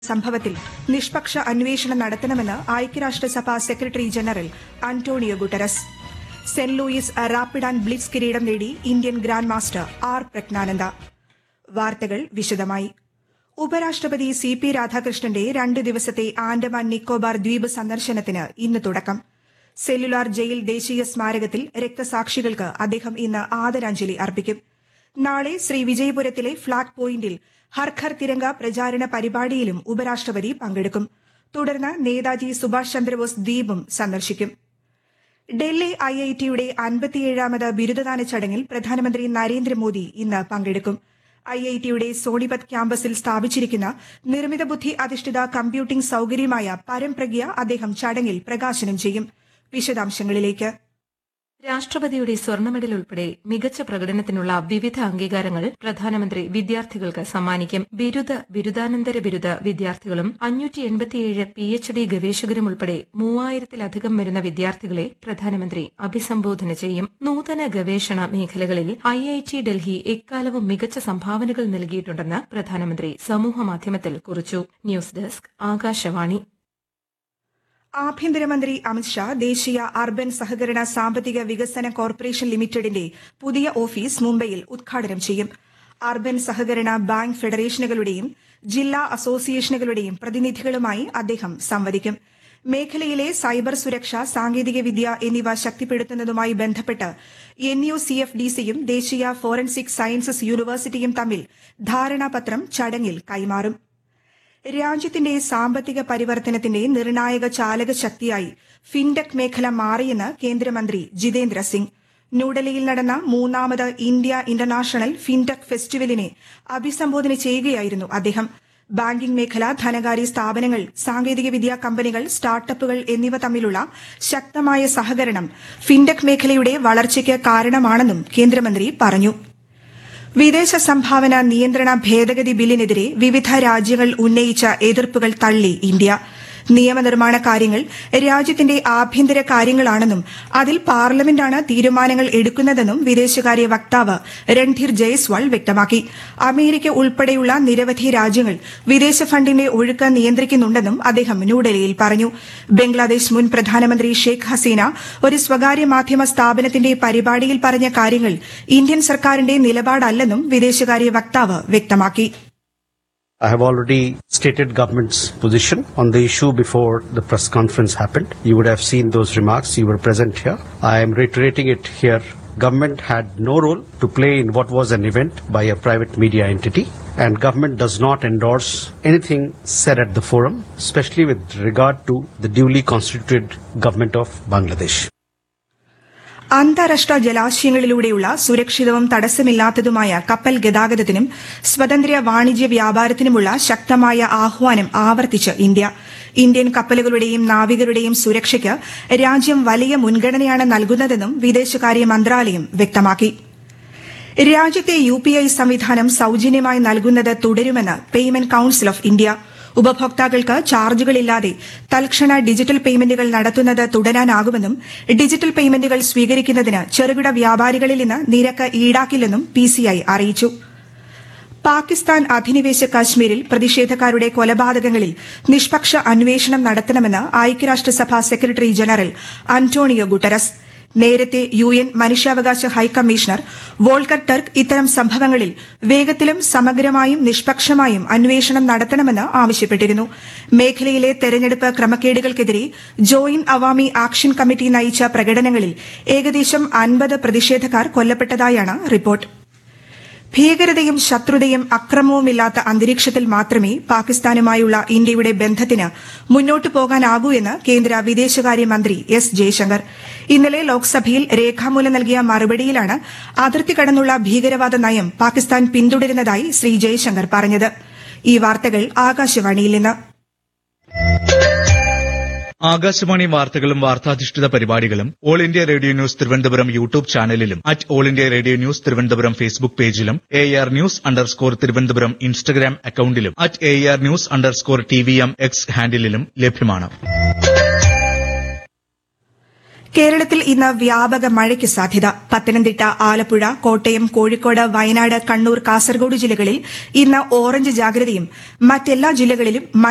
സംഭവത്തിൽ നിഷ്പക്ഷ അന്വേഷണം നടത്തണമെന്ന് ഐക്യരാഷ്ട്രസഭ secretary general Antonio Guterres Saint Louis rapid and blitz കിരീടം നേടി Indian grandmaster R Praggnanandhaa വാർത്തകൾ വിശദമായി ഉപരാഷ്ട്രപതി സി പി രാധാകൃഷ്ണന്റെ രണ്ട് ദിവസത്തെ ആൻഡമാൻ നിക്കോബാർ ദ്വീപ് സന്ദർശനത്തിന് ഇന്ന് തുടക്കം സെല്ലുലാർ ജയിൽ ദേശീയ സ്മാരകത്തിൽ രക്തസാക്ഷികൾക്ക് അദ്ദേഹം ഇന്ന് ആദരാഞ്ജലി അർപ്പിക്കും നാളെ ശ്രീ വിജയപുരത്തിലെ ഫ്ളാഗ് പോയിന്റിൽ ഹർ ഘർ തിരങ്ക പ്രചാരണ പരിപാടിയിലും ഉപരാഷ്ട്രപതി പങ്കെടുക്കും തുടർന്ന് നേതാജി സുഭാഷ് ചന്ദ്രബോസ് ദ്വീപും സന്ദർശിക്കും ഡൽഹി ഐ ഐ ടിയുടെ അൻപത്തിയേഴാമത് ബിരുദദാന ചടങ്ങിൽ പ്രധാനമന്ത്രി നരേന്ദ്രമോദി ഇന്ന് പങ്കെടുക്കും ഐ ഐ ടിയുടെ സോണിപത് ക്യാമ്പസിൽ സ്ഥാപിച്ചിരിക്കുന്ന നിർമ്മിത ബുദ്ധി അധിഷ്ഠിത കമ്പ്യൂട്ടിംഗ് സൌകര്യമായ പരംപ്രജ്ഞ അദ്ദേഹം ചടങ്ങിൽ പ്രകാശനം ചെയ്യും വിശദാംശങ്ങളിലേക്ക് രാഷ്ട്രപതിയുടെ സ്വർണ്ണ മെഡൽ ഉൾപ്പെടെ മികച്ച പ്രകടനത്തിനുള്ള വിവിധ അംഗീകാരങ്ങൾ പ്രധാനമന്ത്രി വിദ്യാർത്ഥികൾക്ക് സമ്മാനിക്കും ബിരുദ ബിരുദാനന്തര ബിരുദ വിദ്യാർത്ഥികളും അഞ്ഞൂറ്റി എൺപത്തിയേഴ് പി എച്ച് ഡി ഗവേഷകരും ഉൾപ്പെടെ മൂവായിരത്തിലധികം വരുന്ന വിദ്യാർത്ഥികളെ പ്രധാനമന്ത്രി അഭിസംബോധന ചെയ്യും നൂതന ഗവേഷണ മേഖലകളിൽ ഐ ഐ ടി ഡൽഹി എക്കാലവും മികച്ച സംഭാവനകൾ നൽകിയിട്ടുണ്ടെന്ന് പ്രധാനമന്ത്രി സമൂഹമാധ്യമത്തിൽ കുറിച്ചു ന്യൂസ് ഡെസ്ക് ആകാശവാണി ആഭ്യന്തരമന്ത്രി അമിത്ഷാ ദേശീയ അർബൻ സഹകരണ സാമ്പത്തിക വികസന കോർപ്പറേഷൻ ലിമിറ്റഡിന്റെ പുതിയ ഓഫീസ് മുംബൈയിൽ ഉദ്ഘാടനം ചെയ്യും അർബൻ സഹകരണ ബാങ്ക് ഫെഡറേഷനുകളുടെയും ജില്ലാ അസോസിയേഷനുകളുടെയും പ്രതിനിധികളുമായി അദ്ദേഹം സംവദിക്കും മേഖലയിലെ സൈബർ സുരക്ഷ സാങ്കേതികവിദ്യ എന്നിവ ശക്തിപ്പെടുത്തുന്നതുമായി ബന്ധപ്പെട്ട് N U C F D സിയും ദേശീയ ഫോറൻസിക് സയൻസസ് യൂണിവേഴ്സിറ്റിയും തമ്മിൽ ധാരണാപത്രം ചടങ്ങിൽ കൈമാറും രാജ്യത്തിന്റെ സാമ്പത്തിക പരിവർത്തനത്തിന്റെ നിർണായക ചാലക ശക്തിയായി ഫിൻടെക് മേഖല മാറിയെന്ന് കേന്ദ്രമന്ത്രി ജിതേന്ദ്ര സിംഗ് ന്യൂഡൽഹിയിൽ നടന്ന മൂന്നാമത് ഇന്ത്യ ഇന്റർനാഷണൽ ഫിൻടെക് ഫെസ്റ്റിവലിനെ അഭിസംബോധന ചെയ്യുകയായിരുന്നു അദ്ദേഹം ബാങ്കിംഗ് മേഖല ധനകാര്യ സ്ഥാപനങ്ങൾ സാങ്കേതികവിദ്യാ കമ്പനികൾ സ്റ്റാർട്ടപ്പുകൾ എന്നിവ തമ്മിലുള്ള ശക്തമായ സഹകരണം ഫിൻടെക് മേഖലയുടെ വളർച്ചയ്ക്ക് കാരണമാണെന്നും കേന്ദ്രമന്ത്രി പറഞ്ഞു വിദേശ സംഭാവന നിയന്ത്രണ ഭേദഗതി ബില്ലിനെതിരെ വിവിധ രാജ്യങ്ങൾ ഉന്നയിച്ച എതിർപ്പുകൾ തള്ളി ഇന്ത്യ നിയമനിർമ്മാണ കാര്യങ്ങൾ രാജ്യത്തിന്റെ ആഭ്യന്തര കാര്യങ്ങളാണെന്നും അതിൽ പാർലമെന്റാണ് തീരുമാനങ്ങൾ എടുക്കുന്നതെന്നും വിദേശകാര്യ വക്താവ് രൺധീർ ജയ്സ്വാൾ വ്യക്തമാക്കി അമേരിക്ക ഉൾപ്പെടെയുള്ള നിരവധി രാജ്യങ്ങൾ വിദേശ ഫണ്ടിന്റെ ഒഴുക്ക് നിയന്ത്രിക്കുന്നുണ്ടെന്നും അദ്ദേഹം ന്യൂഡൽഹിയിൽ പറഞ്ഞു ബംഗ്ലാദേശ് മുൻ പ്രധാനമന്ത്രി ഷെയ്ഖ് ഹസീന ഒരു സ്വകാര്യ മാധ്യമ സ്ഥാപനത്തിന്റെ പരിപാടിയിൽ പറഞ്ഞ കാര്യങ്ങൾ ഇന്ത്യൻ സർക്കാരിന്റെ നിലപാടല്ലെന്നും വിദേശകാര്യ വക്താവ് വ്യക്തമാക്കി I have already stated government's position on the issue before the press conference happened. You would have seen those remarks. You were present here. I am reiterating it here. Government had no role to play in what was an event by a private media entity and government does not endorse anything said at the forum, especially with regard to the duly constituted government of Bangladesh. അന്താരാഷ്ട്ര ജലാശയങ്ങളിലൂടെയുള്ള സുരക്ഷിതവും തടസ്സമില്ലാത്തതുമായ കപ്പൽ ഗതാഗതത്തിനും സ്വതന്ത്ര വാണിജ്യ വ്യാപാരത്തിനുമുള്ള ശക്തമായ ആഹ്വാനം ആവർത്തിച്ച് India Indian കപ്പലുകളുടെയും നാവികരുടെയും സുരക്ഷയ്ക്ക് രാജ്യം വലിയ മുൻഗണനയാണ് നൽകുന്നതെന്നും വിദേശകാര്യ മന്ത്രാലയം വ്യക്തമാക്കി രാജ്യത്തെ യു പി ഐ സംവിധാനം സൌജന്യമായി നൽകുന്നത് തുടരുമെന്ന് പേയ്മെന്റ് കൌൺസിൽ ഓഫ് ഇന്ത്യ ഉപഭോക്താക്കൾക്ക് ചാർജുകളില്ലാതെ തൽക്ഷണ ഡിജിറ്റൽ പേയ്മെന്റുകൾ നടത്തുന്നത് തുടരാനാകുമെന്നും ഡിജിറ്റൽ പേയ്മെന്റുകൾ സ്വീകരിക്കുന്നതിന് ചെറുകിട വ്യാപാരികളിൽ നിന്ന് നിരക്ക് ഈടാക്കില്ലെന്നും പിസിഐ അറിയിച്ചു പാകിസ്ഥാൻ അധിനിവേശ കശ്മീരിൽ പ്രതിഷേധക്കാരുടെ കൊലപാതകങ്ങളിൽ നിഷ്പക്ഷ അന്വേഷണം നടത്തണമെന്ന് ഐക്യരാഷ്ട്രസഭ സെക്രട്ടറി ജനറൽ അന്റോണിയോ ഗുട്ടറസ് നേരത്തെ യു എൻ മനുഷ്യാവകാശ ഹൈക്കമ്മീഷണർ വോൾക്കർ ടർക്ക് ഇത്തരം സംഭവങ്ങളിൽ വേഗത്തിലും സമഗ്രമായും നിഷ്പക്ഷമായും അന്വേഷണം നടത്തണമെന്ന് ആവശ്യപ്പെട്ടിരുന്നു മേഖലയിലെ തെരഞ്ഞെടുപ്പ് ക്രമക്കേടുകൾക്കെതിരെ ജോയിന്റ് അവാമി ആക്ഷൻ കമ്മിറ്റി നയിച്ച പ്രകടനങ്ങളിൽ ഏകദേശം അൻപത് പ്രതിഷേധക്കാർ കൊല്ലപ്പെട്ടതായാണ് റിപ്പോർട്ട് ഭീകരതയും ശത്രുതയും അക്രമവുമില്ലാത്ത അന്തരീക്ഷത്തിൽ മാത്രമേ പാകിസ്ഥാനുമായുള്ള ഇന്ത്യയുടെ ബന്ധത്തിന് മുന്നോട്ടു പോകാനാകൂ എന്ന് കേന്ദ്ര വിദേശകാര്യമന്ത്രി എസ് ജയശങ്കർ ഇന്നലെ ലോക്സഭയിൽ രേഖാമൂലം നൽകിയ മറുപടിയിലാണ് അതിർത്തി കടന്നുള്ള ഭീകരവാദ നയം പാകിസ്ഥാൻ പിന്തുടരുന്നതായി ശ്രീ ജയശങ്കർ പറഞ്ഞത് ഈ വാർത്തകൾ ആകാശവാണിയിൽ നിന്ന് ആകാശവാണി വാർത്തകളും വാർത്താധിഷ്ഠിത പരിപാടികളും All India Radio News Thiruvananthapuram YouTube ചാനലിലും at All India Radio News Thiruvananthapuram Facebook പേജിലും A R news underscore Thiruvananthapuram Instagram അക്കൌണ്ടിലും at A R news underscore T V M X ഹാൻഡിലും ലഭ്യമാണ് കേരളത്തിൽ ഇന്ന് വ്യാപക മഴയ്ക്ക് സാധ്യത പത്തനംതിട്ട ആലപ്പുഴ കോട്ടയം കോഴിക്കോട് വയനാട് കണ്ണൂർ കാസർഗോഡ് ജില്ലകളിൽ ഇന്ന് ഓറഞ്ച് ജാഗ്രതയും മറ്റെല്ലാ ജില്ലകളിലും